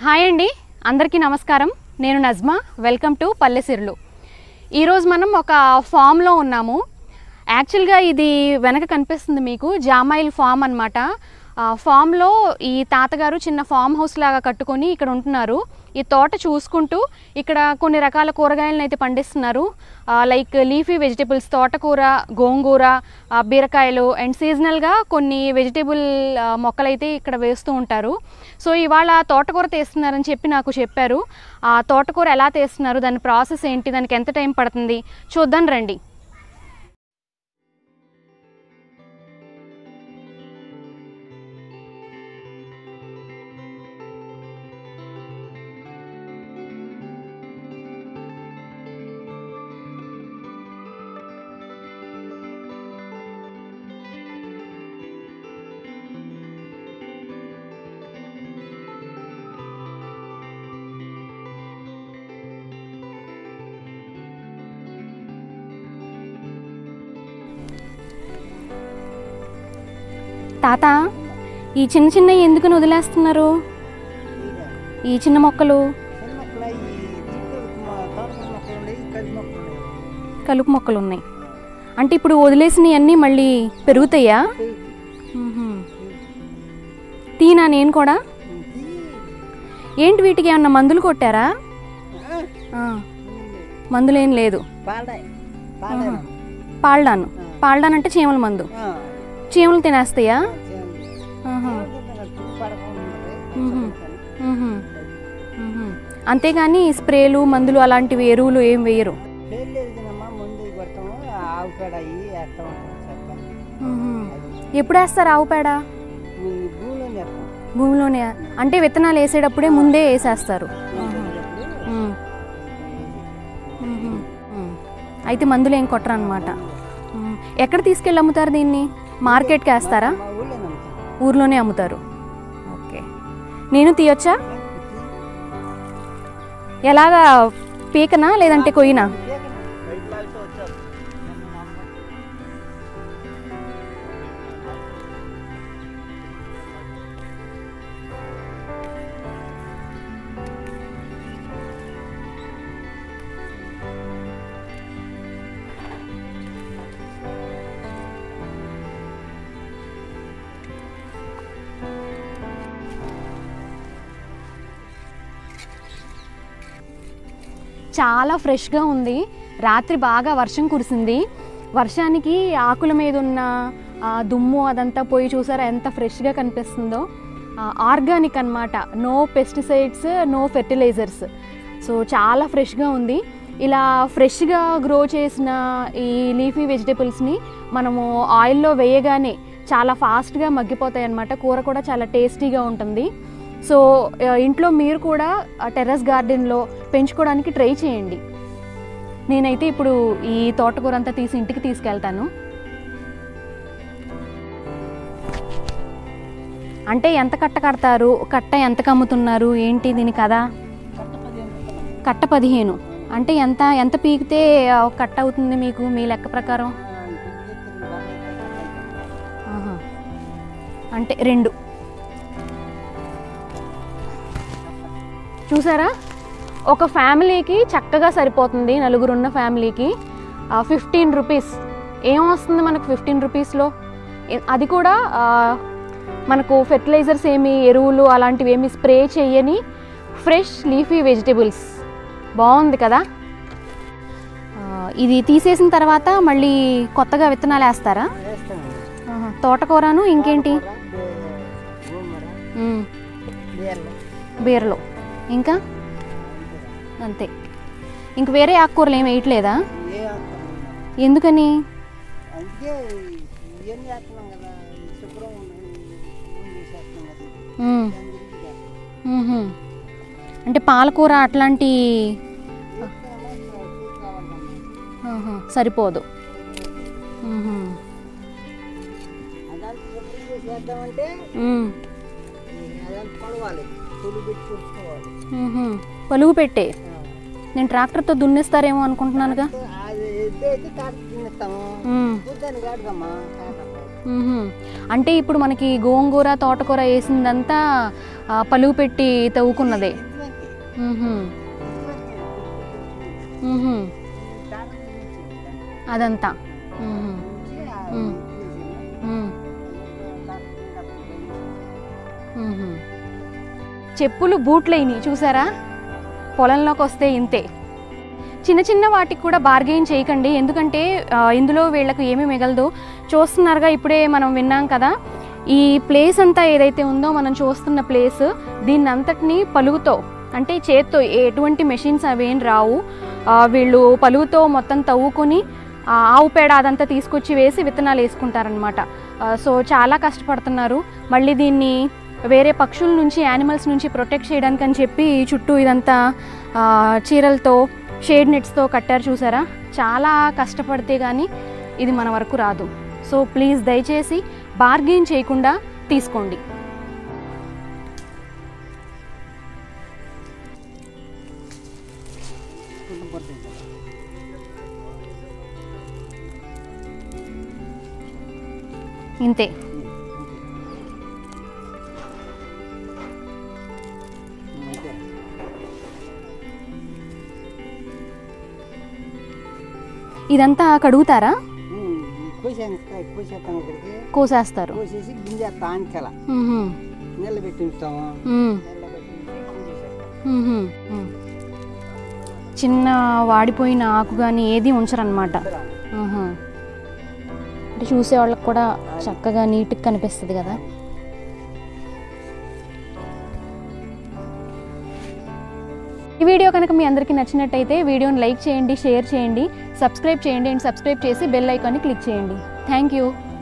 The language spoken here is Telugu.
హాయ్ అండి అందరికీ నమస్కారం నేను నజ్మా వెల్కమ్ టు పల్లెసిరులు ఈరోజు మనం ఒక ఫామ్లో ఉన్నాము యాక్చువల్గా ఇది వెనక కనిపిస్తుంది మీకు జామాయిల్ ఫామ్ అనమాట ఫామ్లో ఈ తాతగారు చిన్న ఫామ్ హౌస్ లాగా కట్టుకొని ఇక్కడ ఉంటున్నారు ఈ తోట చూసుకుంటూ ఇక్కడ కొన్ని రకాల కూరగాయలను అయితే పండిస్తున్నారు లైక్ లీఫీ వెజిటేబుల్స్ తోటకూర గోంగూర ఆ, బీరకాయలు అండ్ సీజనల్గా కొన్ని వెజిటేబుల్ మొక్కలైతే ఇక్కడ వేస్తూ ఉంటారు సో ఇవాళ తోటకూర తీస్తున్నారని చెప్పి నాకు చెప్పారు ఆ తోటకూర ఎలా తీస్తున్నారు దాని ప్రాసెస్ ఏంటి దానికి ఎంత టైం పడుతుంది చూద్దాం రండి తాత ఈ చిన్న చిన్నవి ఎందుకని వదిలేస్తున్నారు ఈ చిన్న మొక్కలు చిన్న మొక్కలు అవి దీంట్లో మా తోటకూర మొక్కలు ఉన్నాయి కలిసి మొక్కలు ఉన్నాయి కలుపు మొక్కలు ఉన్నాయి అంటే ఇప్పుడు వదిలేసినవన్నీ మళ్ళీ పెరుగుతాయా మ్మ్హ్మ్. తీనా నేను కూడా ఏంటి వీటికి ఏమన్నా మందులు కొట్టారా ఆ, మందులేం లేదు పాలడాయి పాలడాయి పాల్డాను పాల్డాన్ అంటే చీమల మందు చీమలు తినేస్తాయా ఆహా. మ్మ్హ్మ్. మ్మ్హ్మ్. మ్మ్హ్మ్. అంతేగాని స్ప్రేలు మందులు అలాంటివి ఎరువులు ఏం వేయరు లేదమ్మా ముందు కొడతాము ఆవు పేడ అవి వేస్తా ఉంటాం చెత్త మ్మ్హ్మ్. ఎప్పుడు వేస్తారు ఆవు పేడ మీ భూమిలో చేస్తాం భూమిలోనే అంటే విత్తనాలు వేసేటప్పుడే ముందే వేసేస్తారు మ్మ్. మ్మ్హ్మ్. మ్మ్. అయితే మందులు ఏం కొట్టరు అనమాట ఎక్కడ తీసుకెళ్ళి అమ్ముతారు దీన్ని మార్కెట్కి వేస్తారా మా ఊళ్ళో నమ్ముతాం ఊర్లోనే అమ్ముతారు ఓకే నేను తీయొచ్చా ఎలాగా పీకనా లేదంటే కొయ్యనా చాలా ఫ్రెష్గా ఉంది రాత్రి బాగా వర్షం కురిసింది వర్షానికి ఆకుల మీద ఉన్న ఆ, దుమ్ము అదంతా పోయి చూసారా ఎంత ఫ్రెష్గా కనిపిస్తుందో ఆర్గానిక్ అన్నమాట no pesticides no fertilizers so చాలా ఫ్రెష్గా ఉంది ఇలా ఫ్రెష్గా గ్రో చేసిన ఈ లీఫీ వెజిటేబుల్స్ని మనము ఆయిల్లో వేయగానే చాలా ఫాస్ట్గా మగ్గిపోతాయి అన్నమాట కూర కూడా చాలా టేస్టీగా ఉంటుంది సో ఆ, ఇంట్లో మీరు కూడా టెర్రస్ గార్డెన్లో పెంచుకోవడానికి ట్రై చేయండి నేనైతే ఇప్పుడు ఈ తోటకూర అంతా తీసి ఇంటికి తీసుకెళ్తాను అంటే ఎంత కట్ట కడతారు కట్ట ఎంతకు అమ్ముతున్నారు ఏంటి దీని కదా కట్ట పదిహేను అంటే ఎంత ఎంత పీకితే ఆ, ఒక కట్ట అవుతుంది మీకు మీ లెక్క ప్రకారం ఆహా. అంటే రెండు చూసారా ఒక ఫ్యామిలీకి చక్కగా సరిపోతుంది నలుగురున్న ఫ్యామిలీకి ఫిఫ్టీన్ రూపీస్ ఏం వస్తుంది మనకు ఫిఫ్టీన్ రూపీస్లో అది కూడా ఆ, మనకు ఫెర్టిలైజర్స్ ఏమి ఎరువులు అలాంటివి ఏమి స్ప్రే చేయని ఫ్రెష్ లీఫీ వెజిటేబుల్స్ బాగుంది కదా ఆ, ఇది తీసేసిన తర్వాత మళ్ళీ కొత్తగా విత్తనాలు వేస్తారా వేస్తాం ఆహా. తోటకూరను ఇంకేంటి గోమర మ్మ్. బీరలు బీరలు ఇంకా అంతే ఇంక వేరే ఆకుకూరలు ఏమి వేయట్లేదా ఏ వేస్తాం ఎందుకని అందుకే ఇవన్నీ వేస్తున్నాం కదా ఈ శుభ్రం ముందు చేస్తున్నాం కదా మ్మ్. దాని గురించి చేస్తాం మ్మ్హ్మ్. అంటే పాలకూర అట్లాంటి ఆహా, సరిపోదు మ్మ్హ్మ్. అదంతా శుభ్రం చేసి వేద్దామంటే మ్మ్. అదంతా పడవాలి పులి పెట్టి చూసుకోవాలి మ్మ్హ్మ్. పలుగు పెట్టే నేను ట్రాక్టర్తో దున్నిస్తారేమో అనుకుంటున్నానుగా అది ఎద్దు అయితే తాట తినేస్తాము మ్మ్. బుద్ధాన్ని కాడుకమ్మా తాట మ్మ్హ్మ్. అంటే ఇప్పుడు మనకి గోంగూర తోటకూర వేసిందంతా ఆ, పలుగు పెట్టి తవ్వుకున్నదే ఇదివరకే. మ్మ్హ్మ్. ఇదివరకే. మ్మ్హ్మ్. ఈ తాళం తీసేయండి దాన్ని. అదంతా మ్మ్హ్మ్. ఉంచి ఆ మ్మ్. తీసేయండి. మ్మ్. తాళం తీసేటప్పుడు పోయి మ్మ్హ్మ్. చెప్పులు బూట్లైనవి చూసారా పొలంలోకి వస్తే ఇంతే చిన్న చిన్న వాటికి కూడా బార్గెయిన్ చేయకండి ఎందుకంటే ఆ, ఇందులో వీళ్ళకు ఏమీ మిగలదు చూస్తున్నారుగా ఇప్పుడే మనం విన్నాం కదా ఈ ప్లేస్ అంతా ఏదైతే ఉందో మనం చూస్తున్న ప్లేస్ దీన్ని అంతటిని పలుగుతో అంటే చేత్తో ఎటువంటి మెషిన్స్ అవేం రావు ఆ, వీళ్ళు పలుగుతో మొత్తం తవ్వుకొని ఆ ఆవు పేడ అదంతా తీసుకొచ్చి వేసి విత్తనాలు వేసుకుంటారనమాట సో చాలా కష్టపడుతున్నారు మళ్ళీ దీన్ని వేరే పక్షుల నుంచి యానిమల్స్ నుంచి ప్రొటెక్ట్ చేయడానికి అని చెప్పి చుట్టూ ఇదంతా ఆ, చీరలతో షేడ్ నెట్స్తో కట్టారు చూసారా చాలా కష్టపడితే కానీ ఇది మన వరకు రాదు సో ప్లీజ్ దయచేసి బార్గెయిన్ చేయకుండా తీసుకోండి కొంచెం పడుతుంది కదా. ఇంతే ఉమ్, అంతే. ఉమ్, అంతే. ఇదంతా కడుగుతారా ఉమ్, కోసాను కోసేస్తాను ఇక్కడికి కోసేస్తారు కోసేసి గింజేస్తా ఆనికల మ్మ్హ్మ్. నిలబెట్టి ఉంచుతాము మ్మ్. నిలబెట్టి ఉంచి గింజేసేస్తాం. మ్మ్హ్మ్. మ్మ్. చిన్న వాడిపోయిన ఆకు కానీ ఏది ఉంచరనమాట ఆహా. అంటే చూసే వాళ్ళకి కూడా చక్కగా నీట్గా కనిపిస్తుంది కదా ఈ వీడియో కనుక మీ అందరికీ నచ్చినట్టయితే వీడియోని లైక్ చేయండి షేర్ చేయండి సబ్స్క్రైబ్ చేయండి అండ్ సబ్స్క్రైబ్ చేసి బెల్ ఐకాన్ని క్లిక్ చేయండి థ్యాంక్ యూ